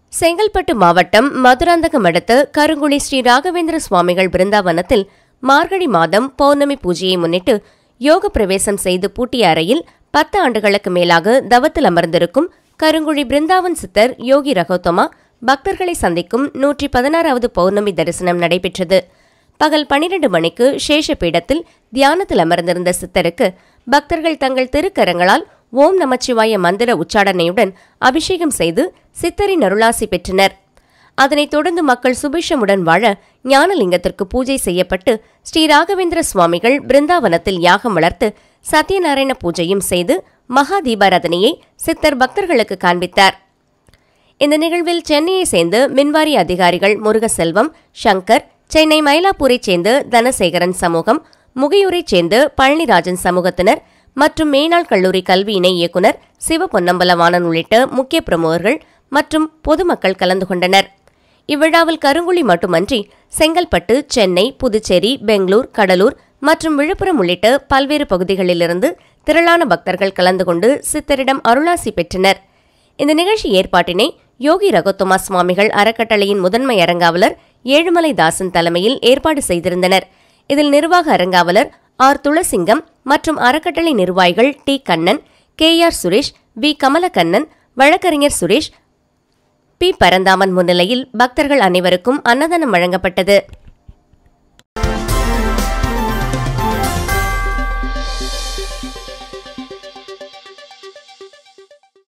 செங்கல்பட்டு மாவட்டம் மதுராந்தகம் அடுத்த கருங்குழி ஸ்ரீ ராகவேந்திர சுவாமிகள் பிருந்தாவனத்தில் மார்கழி மாதம் பௌர்ணமி பூஜையை முன்னிட்டு யோக பிரவேசம் செய்து பூட்டிய அறையில் பத்து ஆண்டுகளுக்கு மேலாக தவத்தில் அமர்ந்திருக்கும் கருங்குழி பிருந்தாவன் சித்தர் யோகி ரகோத்தமா பக்தர்களை சந்திக்கும் நூற்றி பதினாறாவது பௌர்ணமி தரிசனம் நடைபெற்றது பகல் பனிரெண்டு மணிக்கு சேஷ பீடத்தில் தியானத்தில் அமர்ந்திருந்த சித்தருக்கு பக்தர்கள் தங்கள் திருக்கரங்களால் ஓம் நமச்சிவாய மந்திர உச்சாடனையுடன் அபிஷேகம் செய்து சித்தரின் அருளாசி பெற்றனர் அதனைத் தொடர்ந்து மக்கள் சுபிஷமுடன் வாழ ஞானலிங்கத்திற்கு பூஜை செய்யப்பட்டு ஸ்ரீ ராகவேந்திர சுவாமிகள் பிருந்தாவனத்தில் யாகம் வளர்த்து சத்யநாராயண பூஜையும் செய்து மகா தீபாராதனையை சித்தர் பக்தர்களுக்கு காண்பித்தார் இந்த நிகழ்வில் சென்னையை சேர்ந்த மின்வாரி அதிகாரிகள் முருகசெல்வம் சங்கர் சென்னை மயிலாப்பூரைச் சேர்ந்த தனசேகரன் சமூகம் முகையூரைச் சேர்ந்த பழனிராஜன் சமூகத்தினர் மற்றும் மேனாள் கல்லூரி கல்வி இணை இயக்குனர் சிவ பொன்னம்பலவாணன் உள்ளிட்ட முக்கிய பிரமுகர்கள் மற்றும் பொதுமக்கள் கலந்து கொண்டனர் இவ்விழாவில் கருங்குழி மட்டுமன்றி செங்கல்பட்டு சென்னை புதுச்சேரி பெங்களூர் கடலூர் மற்றும் விழுப்புரம் உள்ளிட்ட பல்வேறு பகுதிகளிலிருந்து திரளான பக்தர்கள் கலந்து கொண்டு சித்தரிடம் அருளாசி பெற்றனர் இந்த நிகழ்ச்சி ஏற்பாட்டினை யோகி ரகோத்தமா சுவாமிகள் அறக்கட்டளையின் முதன்மை அரங்காவலர் ஏழுமலை தாசன் தலைமையில் ஏற்பாடு செய்திருந்தனர் இதில் நிர்வாக அரங்காவலர் ஆர் துளசிங்கம் மற்றும் அறக்கட்டளை நிர்வாகிகள் T Kannan K R Suresh V Kamalakannan வழக்கறிஞர் சுரேஷ் பி பரந்தாமன் முன்னிலையில் பக்தர்கள் அனைவருக்கும் அன்னதானம் வழங்கப்பட்டது